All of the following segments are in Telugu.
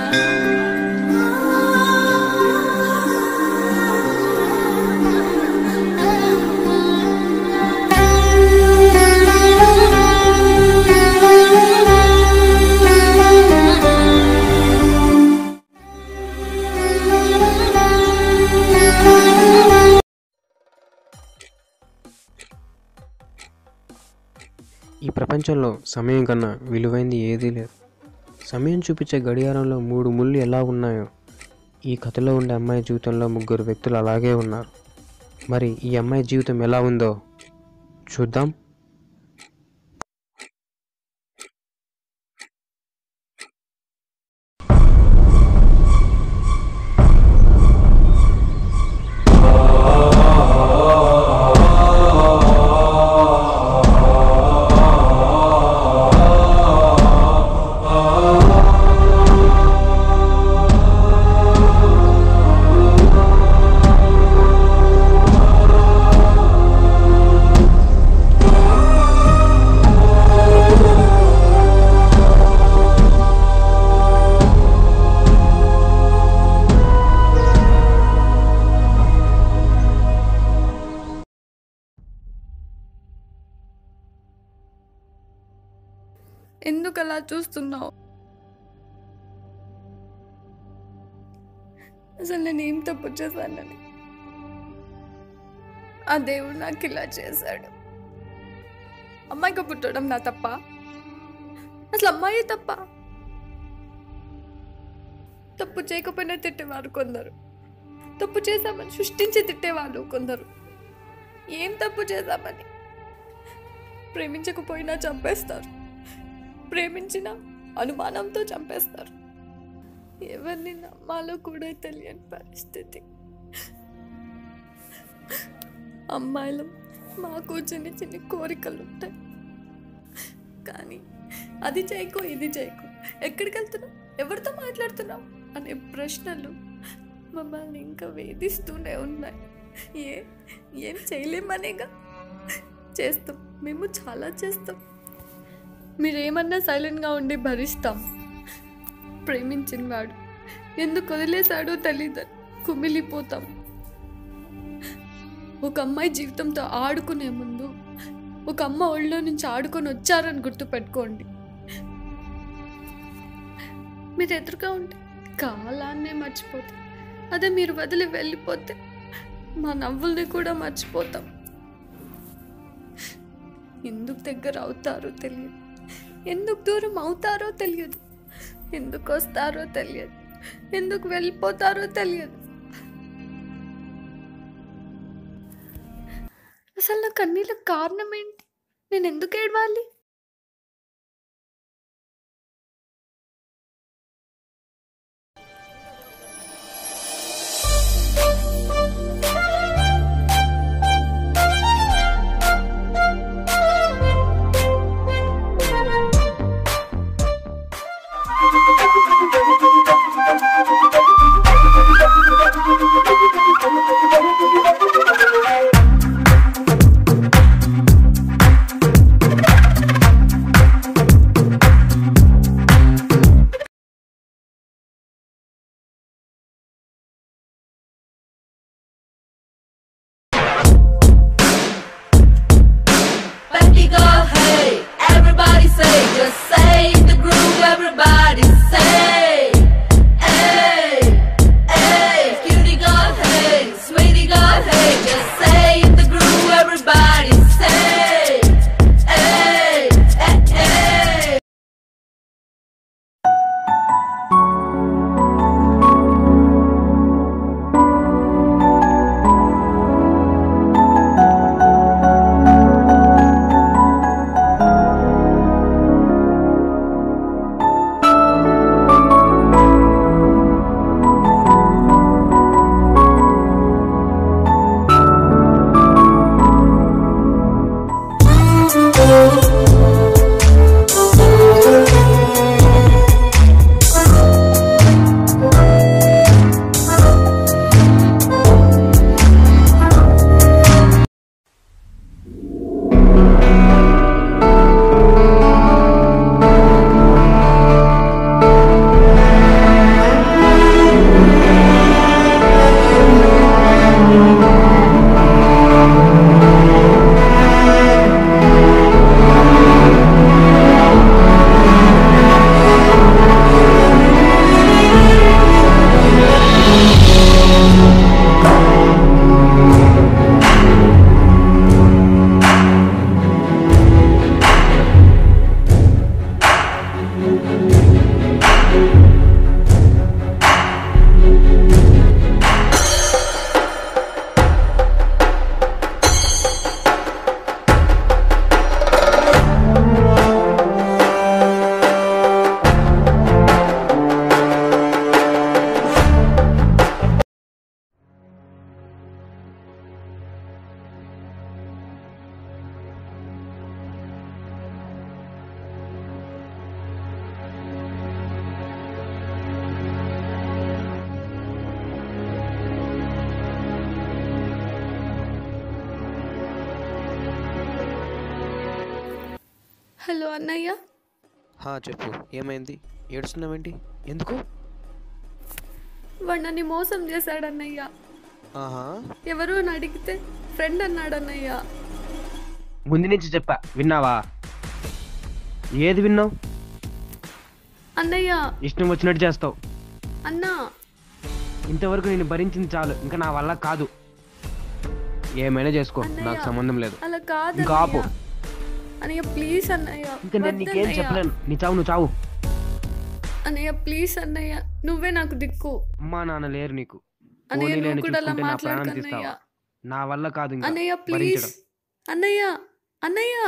ఈ ప్రపంచంలో సమయం కన్నా విలువైంది ఏదీ లేదు సమయం చూపించే గడియారంలో మూడు ముళ్ళు ఎలా ఉన్నాయో ఈ కథలో ఉండే అమ్మాయి జీవితంలో ముగ్గురు వ్యక్తులు అలాగే ఉన్నారు మరి ఈ అమ్మాయి జీవితం ఎలా ఉందో చూద్దాం ఎందుకు అలా చూస్తున్నావు అసలు నేను ఏం తప్పు చేశానని ఆ దేవుడు నాకు ఇలా చేశాడు అమ్మాయికి పుట్టడం నా తప్ప అసలు అమ్మాయి తప్ప తప్పు చేయకపోయినా తిట్టేవారు కొందరు తప్పు చేశామని సృష్టించి తిట్టేవాళ్ళు కొందరు ఏం తప్పు చేశామని ప్రేమించకపోయినా చంపేస్తారు ప్రేమించిన అనుమానంతో చంపేస్తారు ఎవరిని నమ్మాలో కూడా తెలియని పరిస్థితి అమ్మాయిలు మాకు చిన్న చిన్న కోరికలు ఉంటాయి కానీ అది చేయకు ఇది చేయకు ఎక్కడికి వెళ్తున్నావు ఎవరితో మాట్లాడుతున్నావు అనే ప్రశ్నలు మమ్మల్ని ఇంకా వేధిస్తూనే ఉన్నాయి ఏ ఏం చేయలేమనేగా చేస్తాం మేము చాలా చేస్తాం మీరేమన్నా సైలెంట్గా ఉండి భరిస్తాం ప్రేమించిన వాడు ఎందుకు వదిలేశాడో తెలీదు కుమిలిపోతాం ఒక అమ్మాయి జీవితంతో ఆడుకునే ముందు ఒక అమ్మ ఒళ్ళో నుంచి ఆడుకొని వచ్చారని గుర్తుపెట్టుకోండి మీరు ఎదురుగా ఉంటే కాలాన్నే మర్చిపోతాం అదే మీరు వదిలి వెళ్ళిపోతే మా నవ్వుల్ని కూడా మర్చిపోతాం ఎందుకు దగ్గర అవుతారో తెలియదు ఎందుకు దూరం అవుతారో తెలియదు ఎందుకు వస్తారో తెలియదు ఎందుకు వెళ్ళిపోతారో తెలియదు అసలు నా కన్నీళ్ళకి కారణం ఏంటి నేను ఎందుకు ఏడవాలి Thank హలో అన్నయ్య హా చెప్పు ఏమైంది ఏడుస్తున్నావేంటి ఎందుకు వాడు నన్ను మోసం చేశాడు అన్నయ్య ఆహా ఎవరు అని అడిగితే ఫ్రెండ్ అన్నాడు అన్నయ్య ముందు నుంచి చెప్పా విన్నావా ఏది విన్నావు అన్నయ్య ఇష్టం వచ్చినట్టు చేస్తావు అన్నా ఇంతవరకు నేను భరించింది చాలు ఇంకా నా వల్ల కాదు ఏమైనా చేసుకో అన్నయ్య. నాకు సంబంధం లేదు అలా కాదు ఇంకా ఆపు. అన్నయ్య. అన్నయ్య ప్లీజ్ అన్నయ్య ఇంకా నేను నీకేం వద్దన్నయ్య. చెప్పలేను నీ చావు నువ్వు చావు అన్నయ్య ప్లీజ్ అన్నయ్య నువ్వే నాకు దిక్కు అమ్మా నాన్న లేరు నీకు అన్నయ్య పోనీలే అని నువ్వు కూడా అలా చూసుకుంటే నా ప్రాణం మాట్లాడకు తీస్తావా అన్నయ్య నా వల్ల కాదు ఇంకా అన్నయ్య ప్లీజ్ భరించడం అన్నయ్య అన్నయ్య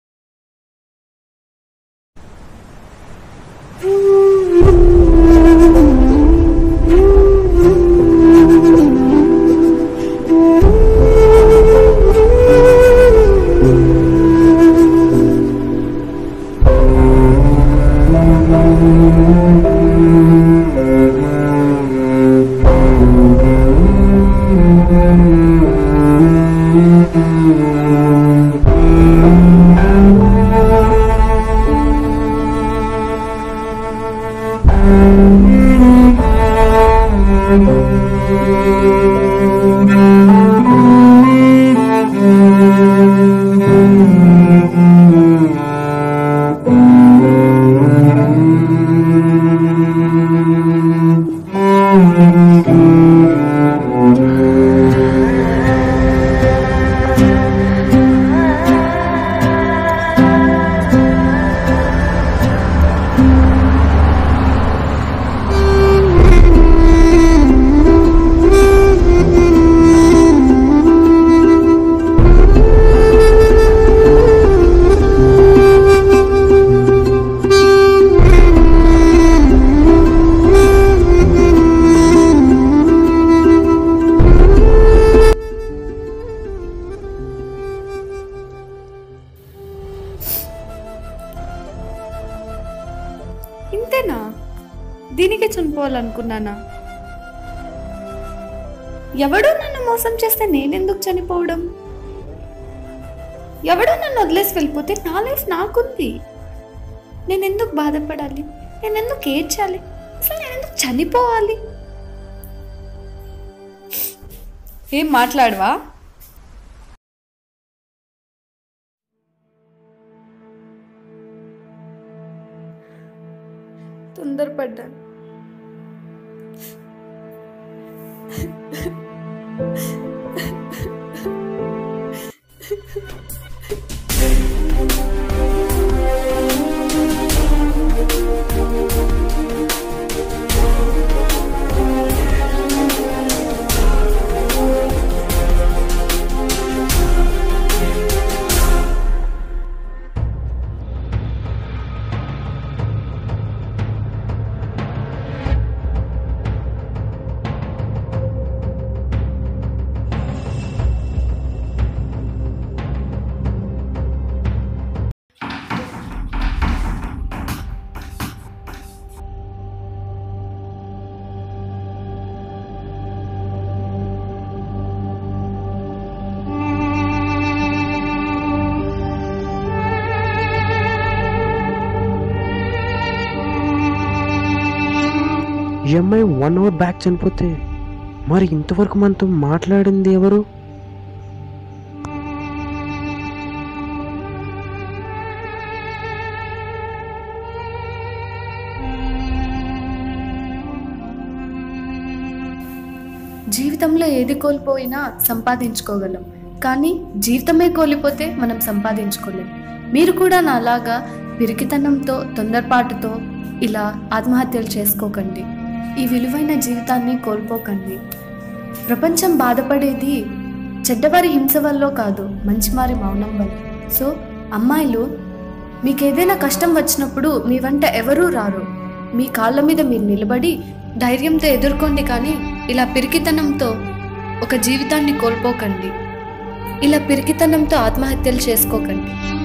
ఇంతేనా దీనికి చనిపోవాలనుకున్నానా ఎవడో నన్ను మోసం చేస్తే నేనెందుకు చనిపోవడం ఎవడో నన్ను వదిలేసి వెళ్ళిపోతే నా లైఫ్ నాకుంది నేను ఎందుకు బాధపడాలి నేను ఎందుకు ఏడ్చాలి అసలు నేను ఎందుకు చనిపోవాలి ఏం మాట్లాడవా తొందరపడ్డాను ఈ అమ్మాయి వన్ అవర్ బ్యాక్ చనిపోతే మరి ఇంతవరకు మనతో మాట్లాడింది ఎవరు జీవితంలో ఏది కోల్పోయినా సంపాదించుకోగలం కానీ జీవితమే కోల్పోతే మనం సంపాదించుకోలేం మీరు కూడా నాలాగా పిరికితనంతో తొందరపాటుతో ఇలా ఆత్మహత్యలు చేసుకోకండి ఈ విలువైన జీవితాన్ని కోల్పోకండి ప్రపంచం బాధపడేది చెడ్డవారి హింస వల్ల కాదు మంచివారి మౌనం వల్ల సో అమ్మాయిలు మీకు ఏదైనా కష్టం వచ్చినప్పుడు మీ వెంట ఎవరూ రారు మీ కాళ్ళ మీద మీరు నిలబడి ధైర్యంతో ఎదుర్కోండి కానీ ఇలా పిరికితనంతో ఒక జీవితాన్ని కోల్పోకండి ఇలా పిరికితనంతో ఆత్మహత్యలు చేసుకోకండి